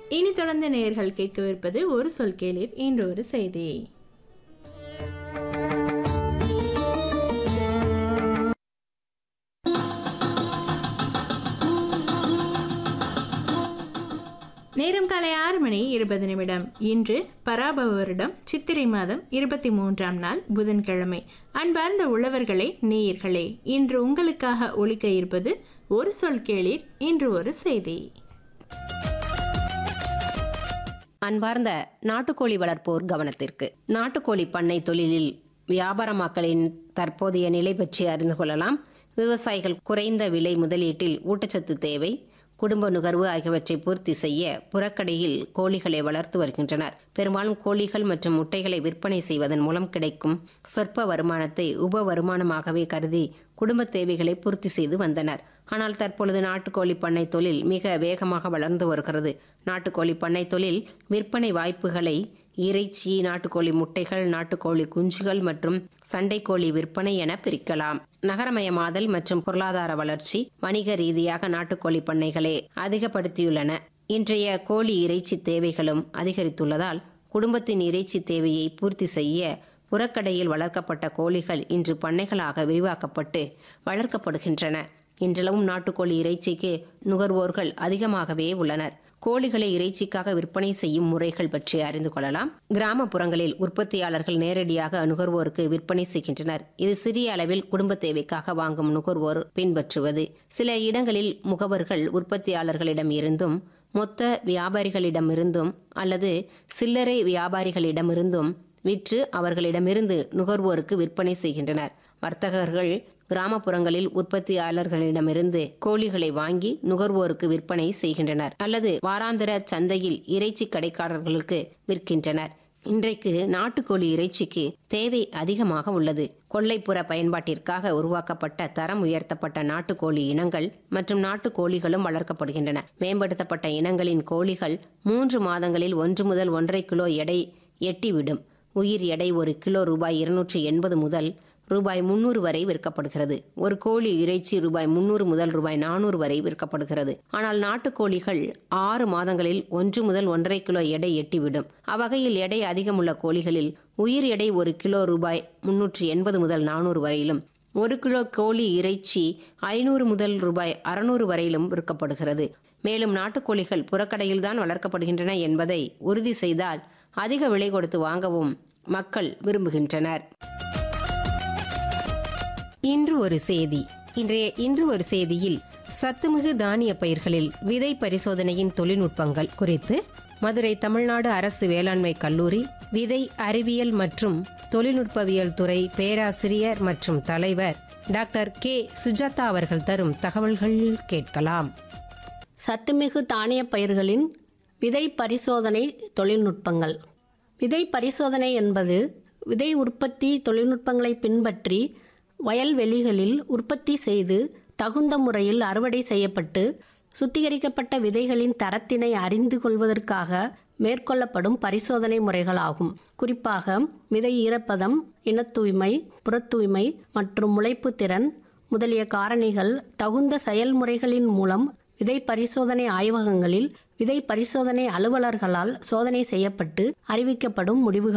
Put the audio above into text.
இனி தொடர்ந்து நேயர்கள் கேட்கவிருப்பது ஒரு சொல் கேளீர் இன்று ஒரு செய்தி நேரம் காலை ஆறு மணி இருபது நிமிடம் இன்று பராபவ வருடம் சித்திரை மாதம் இருபத்தி மூன்றாம் நாள் புதன்கிழமை அன்பார்ந்த உழவர்களே நேயர்களே இன்று உங்களுக்காக ஒலிக்க இருப்பது ஒரு சொல் கேளீர் இன்று ஒரு செய்தி அன்பார்ந்த நாட்டுக்கோழி வளர்ப்போர் கவனத்திற்கு நாட்டுக்கோழி பண்ணை தொழிலில் வியாபாரமாக்கலின் தற்போதைய நிலை பற்றி அறிந்து கொள்ளலாம் விவசாயிகள் குறைந்த விலை முதலீட்டில் ஊட்டச்சத்து தேவை குடும்ப நுகர்வு ஆகியவற்றை பூர்த்தி செய்ய புறக்கடையில் கோழிகளை வளர்த்து வருகின்றனர் பெரும்பாலும் கோழிகள் மற்றும் முட்டைகளை விற்பனை செய்வதன் மூலம் கிடைக்கும் சொற்ப வருமானத்தை உப வருமானமாகவே கருதி குடும்ப தேவைகளை பூர்த்தி செய்து வந்தனர் ஆனால் தற்பொழுது நாட்டுக்கோழி பண்ணை தொழில் மிக வேகமாக வளர்ந்து வருகிறது நாட்டுக்கோழி பண்ணை தொழில் விற்பனை வாய்ப்புகளை இறைச்சி நாட்டுக்கோழி முட்டைகள் நாட்டுக்கோழி குஞ்சுகள் மற்றும் சண்டைக்கோழி விற்பனை என பிரிக்கலாம் நகரமயமாதல் மற்றும் பொருளாதார வளர்ச்சி வணிக ரீதியாக நாட்டுக்கோழி பண்ணைகளை அதிகப்படுத்தியுள்ளன இன்றைய கோழி இறைச்சி தேவைகளும் அதிகரித்துள்ளதால் குடும்பத்தின் இறைச்சி தேவையை பூர்த்தி செய்ய புறக்கடையில் வளர்க்கப்பட்ட கோழிகள் இன்று பண்ணைகளாக விரிவாக்கப்பட்டு வளர்க்கப்படுகின்றன இன்றளவும் நாட்டுக்கோழி இறைச்சிக்கு நுகர்வோர்கள் அதிகமாகவே உள்ளனர் கோழிகளை இறைச்சிக்காக விற்பனை செய்யும் முறைகள் பற்றி அறிந்து கொள்ளலாம் கிராமப்புறங்களில் உற்பத்தியாளர்கள் நேரடியாக நுகர்வோருக்கு விற்பனை செய்கின்றனர் இது சிறிய அளவில் குடும்ப தேவைக்காக வாங்கும் நுகர்வோர் பின்பற்றுவது சில இடங்களில் முகவர்கள் உற்பத்தியாளர்களிடம் இருந்தும் மொத்த வியாபாரிகளிடமிருந்தும் அல்லது சில்லறை வியாபாரிகளிடமிருந்தும் விற்று அவர்களிடமிருந்து நுகர்வோருக்கு விற்பனை செய்கின்றனர் வர்த்தகர்கள் கிராமப்புறங்களில் உற்பத்தியாளர்களிடமிருந்து கோழிகளை வாங்கி நுகர்வோருக்கு விற்பனை செய்கின்றனர் அல்லது வாராந்திர சந்தையில் இறைச்சி கடைக்காரர்களுக்கு விற்கின்றனர் இன்றைக்கு நாட்டுக்கோழி இறைச்சிக்கு தேவை அதிகமாக உள்ளது கொள்ளைப்புற பயன்பாட்டிற்காக உருவாக்கப்பட்ட தரம் உயர்த்தப்பட்ட நாட்டுக்கோழி இனங்கள் மற்றும் நாட்டுக்கோழிகளும் வளர்க்கப்படுகின்றன மேம்படுத்தப்பட்ட இனங்களின் கோழிகள் மூன்று மாதங்களில் ஒன்று முதல் ஒன்றரை கிலோ எடை எட்டிவிடும் உயிர் எடை ஒரு கிலோ ரூபாய் இருநூற்றி எண்பது முதல் ரூபாய் முன்னூறு வரை விற்கப்படுகிறது ஒரு கோழி இறைச்சி ரூபாய் முன்னூறு முதல் ரூபாய் நானூறு வரை விற்கப்படுகிறது ஆனால் நாட்டுக்கோழிகள் ஆறு மாதங்களில் ஒன்று முதல் ஒன்றரை கிலோ எடை எட்டிவிடும் அவ்வகையில் எடை அதிகமுள்ள கோழிகளில் உயிர் எடை ஒரு கிலோ ரூபாய் முன்னூற்றி எண்பது முதல் நானூறு வரையிலும் ஒரு கிலோ கோழி இறைச்சி ஐநூறு முதல் ரூபாய் அறுநூறு வரையிலும் விற்கப்படுகிறது மேலும் நாட்டுக்கோழிகள் புறக்கடையில்தான் வளர்க்கப்படுகின்றன என்பதை உறுதி செய்தால் அதிக விலை கொடுத்து வாங்கவும் மக்கள் விரும்புகின்றனர் இன்று ஒரு செய்தி இன்றைய இன்று ஒரு செய்தியில் சத்துமிகு தானிய பயிர்களில் விதை பரிசோதனையின் தொழில்நுட்பங்கள் குறித்து மதுரை தமிழ்நாடு அரசு வேளாண்மை கல்லூரி விதை அறிவியல் மற்றும் தொழில்நுட்பவியல் துறை பேராசிரியர் மற்றும் தலைவர் டாக்டர் கே சுஜாதா அவர்கள் தரும் தகவல்கள் கேட்கலாம் சத்துமிகு தானிய பயிர்களின் விதை பரிசோதனை தொழில்நுட்பங்கள் விதை பரிசோதனை என்பது விதை உற்பத்தி தொழில்நுட்பங்களை பின்பற்றி வயல்வெளிகளில் உற்பத்தி செய்து தகுந்த முறையில் அறுவடை செய்யப்பட்டு சுத்திகரிக்கப்பட்ட விதைகளின் தரத்தினை அறிந்து கொள்வதற்காக மேற்கொள்ளப்படும் பரிசோதனை முறைகளாகும் குறிப்பாக விதை ஈரப்பதம் இனத்தூய்மை புறத்தூய்மை மற்றும் முளைப்பு திறன் முதலிய காரணிகள் தகுந்த செயல்முறைகளின் மூலம் விதை பரிசோதனை ஆய்வகங்களில் விதை பரிசோதனை அலுவலர்களால் சோதனை செய்யப்பட்டு அறிவிக்கப்படும் முடிவுகள்